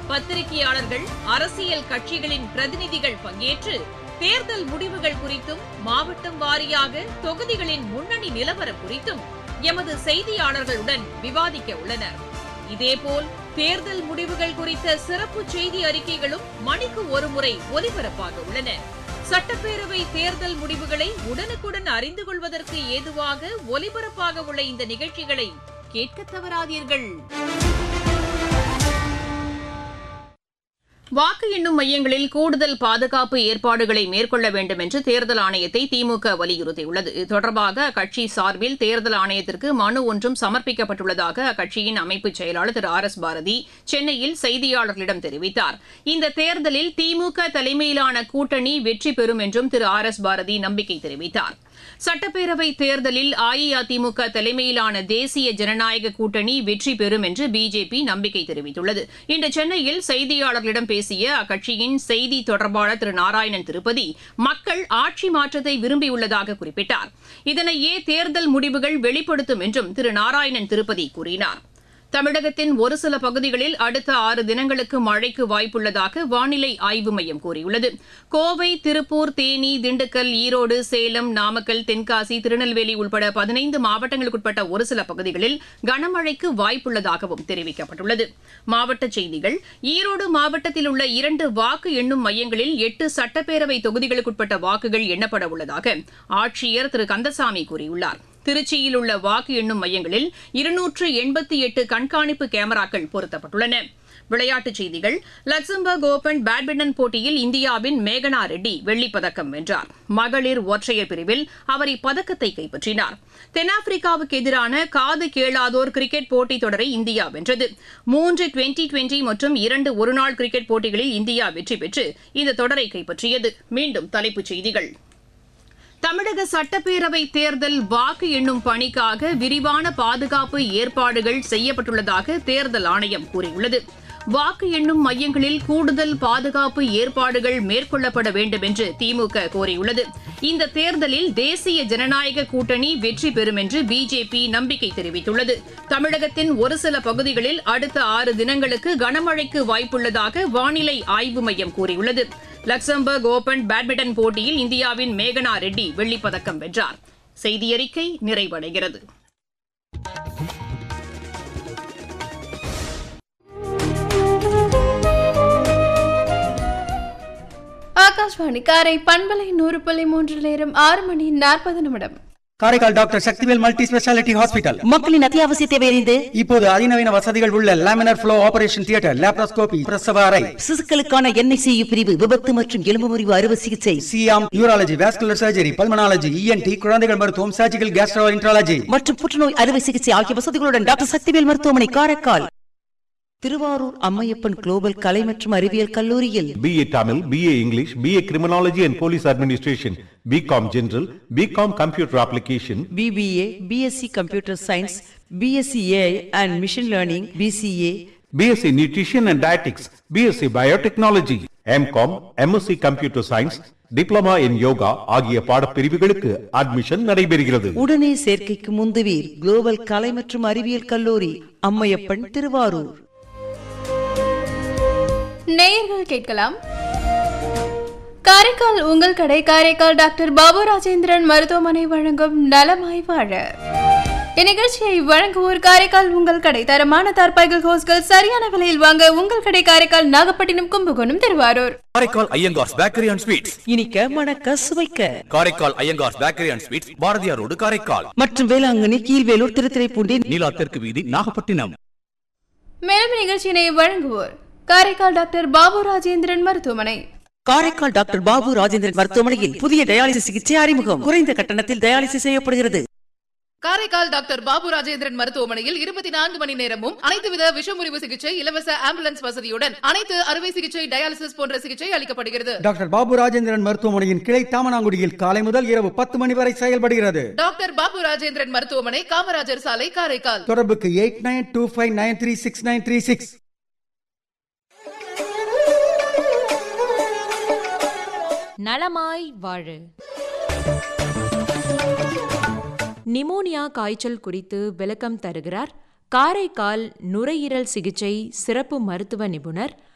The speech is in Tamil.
பத்திரிகையாளர்கள் அரசியல் கட்சிகளின் பிரதிநிதிகள் பங்கேற்று தேர்தல் முடிவுகள் குறித்தும் மாவட்டம் வாரியாக தொகுதிகளின் முன்னணி நிலவரம் குறித்தும் எமது செய்தியாளர்களுடன் விவாதிக்க உள்ளனர் இதேபோல் தேர்தல் முடிவுகள் குறித்த சிறப்பு செய்தி அறிக்கைகளும் மணிக்கு ஒருமுறை ஒலிபரப்பாக உள்ளன சட்டப்பேரவை தேர்தல் முடிவுகளை உடனுக்குடன் அறிந்து கொள்வதற்கு ஏதுவாக ஒலிபரப்பாக உள்ள இந்த நிகழ்ச்சிகளை கேட்க தவறாதீர்கள் வாக்கு எண்ணும் மையங்களில் கூடுதல் பாதுகாப்பு ஏற்பாடுகளை மேற்கொள்ள வேண்டும் என்று தேர்தல் ஆணையத்தை திமுக வலியுறுத்தியுள்ளது இது தொடர்பாக அக்கட்சி சார்பில் தேர்தல் ஆணையத்திற்கு மனு ஒன்றும் சமர்ப்பிக்கப்பட்டுள்ளதாக அக்கட்சியின் அமைப்பு செயலாளர் திரு ஆர் எஸ் பாரதி சென்னையில் செய்தியாளர்களிடம் தெரிவித்தார் இந்த தேர்தலில் திமுக தலைமையிலான கூட்டணி வெற்றி பெறும் என்றும் திரு ஆர் எஸ் பாரதி நம்பிக்கை தெரிவித்தார் சட்டப்பேரவை தேர்தலில் அஇஅதிமுக தலைமையிலான தேசிய ஜனநாயக கூட்டணி வெற்றி பெறும் என்று பிஜேபி நம்பிக்கை தெரிவித்துள்ளது இன்று சென்னையில் செய்தியாளர்களிடம் பேசிய அக்கட்சியின் செய்தி தொடர்பாளர் திரு நாராயணன் திருப்பதி மக்கள் ஆட்சி மாற்றத்தை விரும்பியுள்ளதாக குறிப்பிட்டார் இதனையே தேர்தல் முடிவுகள் வெளிப்படுத்தும் என்றும் திரு நாராயணன் திருப்பதி கூறினார் தமிழகத்தின் ஒரு சில பகுதிகளில் அடுத்த ஆறு தினங்களுக்கு மழைக்கு வாய்ப்புள்ளதாக வானிலை ஆய்வு மையம் கூறியுள்ளது கோவை திருப்பூர் தேனி திண்டுக்கல் ஈரோடு சேலம் நாமக்கல் தென்காசி திருநெல்வேலி உட்பட பதினைந்து மாவட்டங்களுக்குட்பட்ட ஒரு சில பகுதிகளில் கனமழைக்கு வாய்ப்புள்ளதாகவும் தெரிவிக்கப்பட்டுள்ளது மாவட்டச் செய்திகள் ஈரோடு மாவட்டத்தில் உள்ள இரண்டு வாக்கு எண்ணும் மையங்களில் எட்டு சட்டப்பேரவை தொகுதிகளுக்குட்பட்ட வாக்குகள் எண்ணப்பட உள்ளதாக ஆட்சியர் திரு கந்தசாமி கூறியுள்ளார் திருச்சியில் உள்ள வாக்கு எண்ணும் மையங்களில் இருநூற்று எண்பத்தி எட்டு கண்காணிப்பு கேமராக்கள் பொருத்தப்பட்டுள்ளன விளையாட்டுச் செய்திகள் லக்சம்பர்க் ஓபன் பேட்மிண்டன் போட்டியில் இந்தியாவின் மேகனா ரெட்டி வெள்ளிப்பதக்கம் வென்றார் மகளிர் ஒற்றையர் பிரிவில் அவர் இப்பதக்கத்தை கைப்பற்றினார் தென்னாப்பிரிக்காவுக்கு எதிரான காது கேளாதோர் கிரிக்கெட் போட்டித் தொடரை இந்தியா வென்றது மூன்று டுவெண்டி டுவெண்டி மற்றும் இரண்டு ஒருநாள் கிரிக்கெட் போட்டிகளில் இந்தியா வெற்றி பெற்று இந்த தொடரை கைப்பற்றியது மீண்டும் தலைப்புச் செய்திகள் தமிழக சட்டப்பேரவை தேர்தல் வாக்கு எண்ணும் பணிக்காக விரிவான பாதுகாப்பு ஏற்பாடுகள் செய்யப்பட்டுள்ளதாக தேர்தல் ஆணையம் கூறியுள்ளது வாக்கு எண்ணும் மையங்களில் கூடுதல் பாதுகாப்பு ஏற்பாடுகள் மேற்கொள்ளப்பட வேண்டும் என்று திமுக கோரியுள்ளது இந்த தேர்தலில் தேசிய ஜனநாயக கூட்டணி வெற்றி பெறும் என்று பிஜேபி நம்பிக்கை தெரிவித்துள்ளது தமிழகத்தின் ஒரு சில பகுதிகளில் அடுத்த ஆறு தினங்களுக்கு கனமழைக்கு வாய்ப்புள்ளதாக வானிலை ஆய்வு மையம் கூறியுள்ளது லக்சம்பர்க் ஓபன் பேட்மிண்டன் போட்டியில் இந்தியாவின் மேகனா ரெட்டி வெள்ளிப்பதக்கம் வென்றார் செய்தியறிக்கை நிறைவடைகிறது ஆகாஷ்வாணி காரை பண்பலை நூறு புள்ளி மூன்று நேரம் ஆறு மணி நாற்பது நிமிடம் Karaikal doctor Sakthivel multi speciality hospital மக்களின் அத்தியாவசிய தேவை அறிந்து இப்போது அதிநவீன வசதிகள் உள்ள laminar flow operation theatre laparoscopy பிரசவ அறை சிசுக்களுக்கான என்ஐசியு பிரிவு விபத்து மற்றும் எலும்பு முறிவு அறுவை சிகிச்சை சியாம் urology vascular surgery pulmonology ENT குழந்தைகள் மருத்துவம் சர்ஜிக்கல் கேஸ்ட்ரோஇன்ட்ராலஜி மற்றும் புற்றுநோய் அறுவை சிகிச்சை ஆகிய வசதிகளுடன் டாக்டர் சக்திவேல் மருத்துவமனை காரைக்கால் திருவாரூர் அம்மையப்பன் குளோபல் கலை மற்றும் அறிவியல் கல்லூரியில் BA Tamil, BA English, BA Criminology and Police Administration, BCom General, BCom Computer Application, BBA BSc computer science BSc AI and machine learning BCA BSc Nutrition and Dietetics, BSc Biotechnology, MCom, MSc Computer Science, Diploma in Yoga ஆகிய பாடப்பிரிவுகளுக்கு அட்மிஷன் நடைபெறுகிறது உடனே சேர்க்கைக்கு முந்துவீர் குளோபல் கலை மற்றும் அறிவியல் கல்லூரி அம்மையப்பன் திருவாரூர் நேயர்கள் கேட்கலாம் காரைக்கால் உங்கள் கடை காரைக்கால் டாக்டர் பாபு ராஜேந்திரன் மருத்துவமனை வழங்கும் நலமாய் வாழ இந்நிகழ்ச்சியை வழங்குவோர் காரைக்கால் உங்கள் கடை தரமான தார்பாய்கள் ஹோஸ்கள் சரியான விலையில் வாங்க உங்கள் கடை Karaikal Nagapattinam Kumbakonam Thiruvarur Karaikal Iyengars bakery and sweets இனிக்க மணக்க சுவைக்க Karaikal Iyengars bakery and sweets Bharathiyar road Karaikal மற்றும் வேளாங்கண்ணி கீழ்வேலூர் திருத்துறைப்பூண்டி நீலா தெற்கு வீதி நாகப்பட்டினம் மேலும் நிகழ்ச்சியினை வழங்குவோர் காரைக்கால் டாக்டர் பாபு ராஜேந்திரன் மருத்துவமனை காரைக்கால் டாக்டர் பாபு ராஜேந்திரன் மருத்துவமனையில் புதிய டயாலிசிஸ் சிகிச்சை அறிமுகம் குறைந்த கட்டணத்தில் டயாலிசிஸ் செய்யப்படுகிறது காரைக்கால் டாக்டர் பாபு ராஜேந்திரன் மருத்துவமனையில் இருபத்தி நான்கு மணி நேரமும் அனைத்து வித விஷமுறிவு சிகிச்சை இலவச ஆம்புலன்ஸ் வசதியுடன் அனைத்து அறுவை சிகிச்சை டயாலிசிஸ் போன்ற சிகிச்சை அளிக்கப்படுகிறது டாக்டர் பாபு ராஜேந்திரன் மருத்துவமனையின் கிளை தாமனாங்குடியில் காலை முதல் இரவு பத்து மணி வரை செயல்படுகிறது டாக்டர் பாபு ராஜேந்திரன் மருத்துவமனை காமராஜர் சாலை காரைக்கால் தொடர்புக்கு eight nine two five nine three six nine three six நலமாய் வாழு நிமோனியா காய்ச்சல் குறித்து விளக்கம் தருகிறார் காரைக்கால் நுரையீரல் சிகிச்சை சிறப்பு மருத்துவ நிபுணர்